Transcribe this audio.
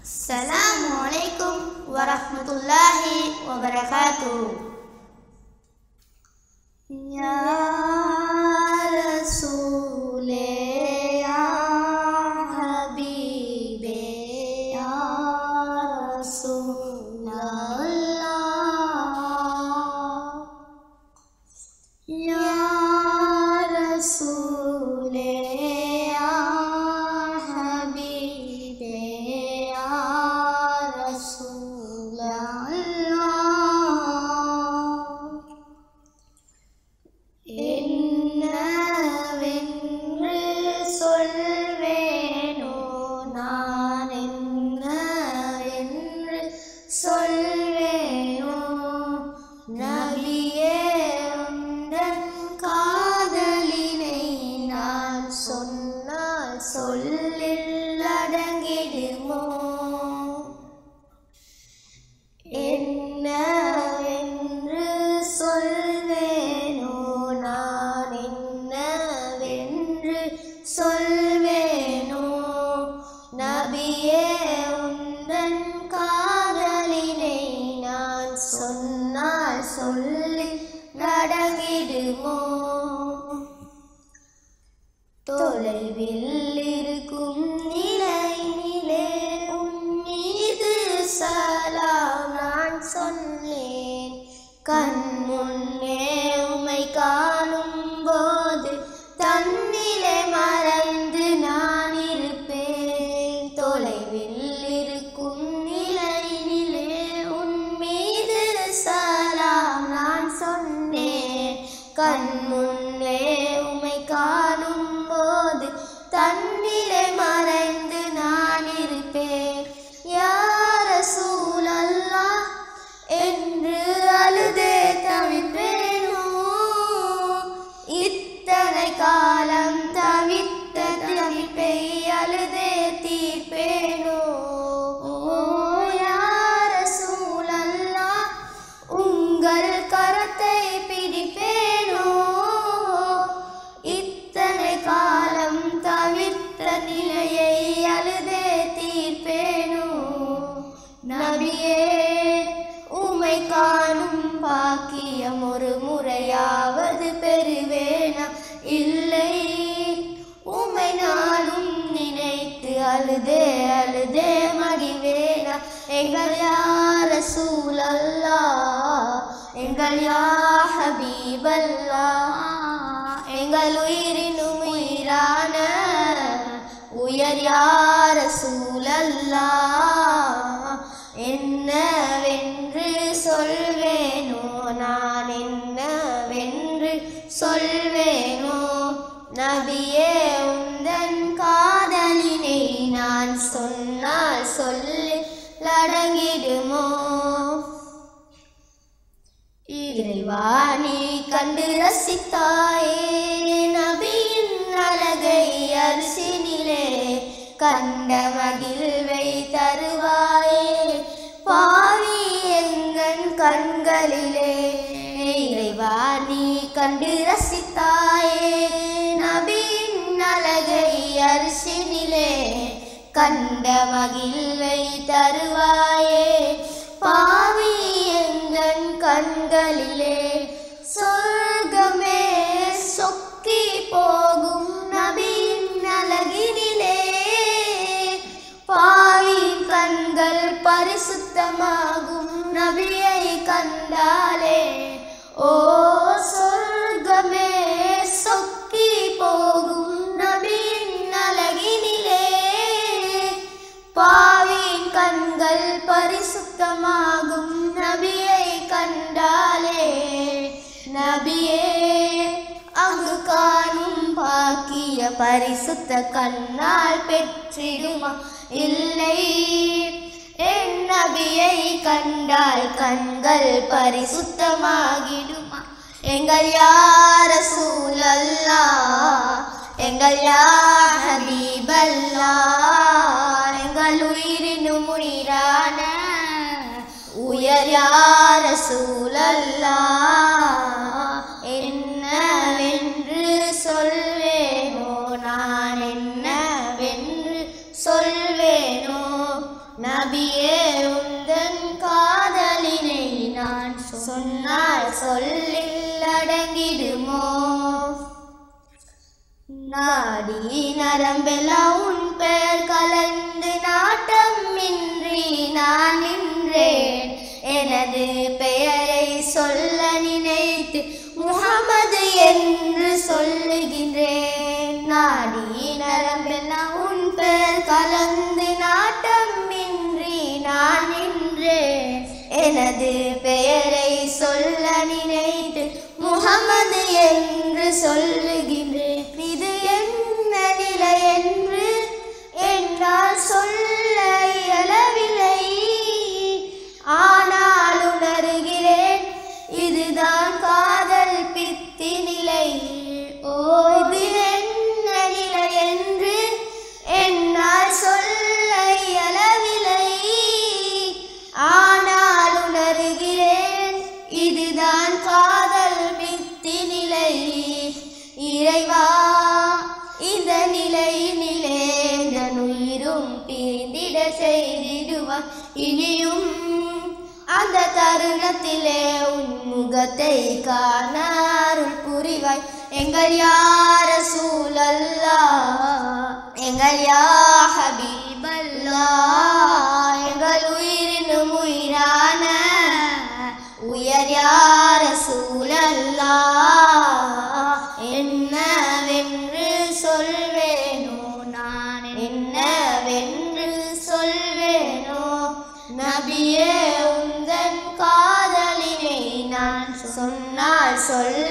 السلام عليكم ورحمة الله وبركاته يا رسول يا حبيبي يا رسول الله يا رسول يا حبيبي يا رسول الله என்னவென்று சொல்வேனோ நான் என்னவென்று சொல்வேனோ நபியே உந்தன் காதலினை நான் சொன்னால் சொல்லில் அடங்கிடுமோ என்னவென்று சொல்வேனோ நான் என்னவென்று சொல்வேனோ நபியே உந்தன் காதலினை நான் சொன்னால் சொல்லி நடங்கிடுமோ தொலைவில் இருக்கும் நிலையிலே உன் மீது சலாம் நான் சொன்னேன் கண் முன்னே உமை காணும் போது தன்னிலே மறந்து நான் இருப்பேன் தொலைவில் இருக்கும் நிலையிலே உன் மீது சலாம் நான் சொன்னேன் கண் முன்னே உமை காணும் போது தன்னிலே மறைந்து நான் இருப்பேன் யார சூழல்லா என்று அழுதே தவிப்பேனோ இத்தனை காலம் தவித்த தவிப்பை அழுதே தீர்ப்பேனோ ஓ யார சூழல்லா உங்கள் கரத்தை பிடிப்பேனோ இத்தனை காலம் தவிர்த்த நிலையை அழுதே தீர்ப்பேனோ நபியே உமை காணும் பாக்கியம் ஒரு முறையாவது பெறுவேனா இல்லை உமை நாளும் நினைத்து அழுதே அழுதே மடிவேனா எங்கள் யார சூழல்லா எங்கள் யா ஹபீபல்லா எங்கள் உயிரினும் உயிரான உயர் யார சூழல்லா என்னவென்று சொல்வேனோ நான் என்னவென்று சொல்வேனோ நபியே உந்தன் காதலினை நான் சொன்னால் சொல்லி லடங்கிடுமோ இறைவா நீ கண்டு ரசித்தாயே நபியின் அழகை அரிசினிலே கண்ட மகிழ்வை தருவாயே பாவி எங்கன் கண்களிலே இறைவா நீ கண்டு ரசித்தாயே நபியின் அழகை அரிசினிலே கண்ட மகிழ்வை தருவாயே பாவி எங்கன் கண்களிலே சொர்க்கமே சொக்கி போகும் நபியின் அழகினிலே பாவி கண்கள் பரிசுத்தமாகும் நபியை கண்டாலே ஓ சொர்க்கமே சொக்கி போகும் நபியின் அழகினிலே பாவின் கண்கள் பரிசுத்தமாகும் நபியை கண்டாலே நபியே அங்கு காணும் பாக்கிய பரிசுத்த கண்ணால் பெற்றிடுமா இல்லை என் நபியை கண்டால் கண்கள் பரிசுத்தமாகிடுமா எங்கள் யார சூழல்லா எங்கள் யார் ஹபீபல்லா எங்கள் உயிரினும் உயிரான உயர் யார சூழல்லா என்னவென்று சொல்வேனோ நான் என்னவென்று சொல்வேனோ நபியே உந்தன் காதலினை நான் சொன்னால் சொல்லில் அடங்கிடுமோ நாடி நரம்பெல்லாம் உன் பெயர் கலந்து நாட்டம் இன்றி நான் நின்றேன் எனது பெயரை சொல்ல நினைத்து முகமது என்று சொல்லுகின்றேன் நாடி நரம்பெல்லாம் உன் பெயர் கலந்து நாட்டம் இன்றி நான் நின்றேன் எனது பெயரை சொல்ல நினைத்து முகமது என்று சொல்லுகின்றேன் இது என்ன நிலை என்று என்னால் சொல்ல இயலவில்லை ஆனால் உணர்கிறேன் இதுதான் காதல் பித்தி நிலை ஓ இது என்ன நிலை என்று என்னால் சொல்ல இயலவில்லை ஆனால் உணர்கிறேன் இதுதான் காதல் பித்தி நிலை இறைவா இந்த நிலையினிலே என் உயிரும் பிரிந்திட செய்திடுவான் இனியும் அந்த தருணத்திலே உன் முகத்தை காண அருள் புரிவாய் எங்கள் யார சூழல்லா எங்கள் யா ஹபீபல்லா எங்கள் உயிரினும் உயிரான உயர் யார சூழல்லா என்னவென்று சொல்வேனோ நான் என்னவென்று சொல்வேனோ நபியே உந்தன் காதலினை நான் சொன்னால் சொல்ல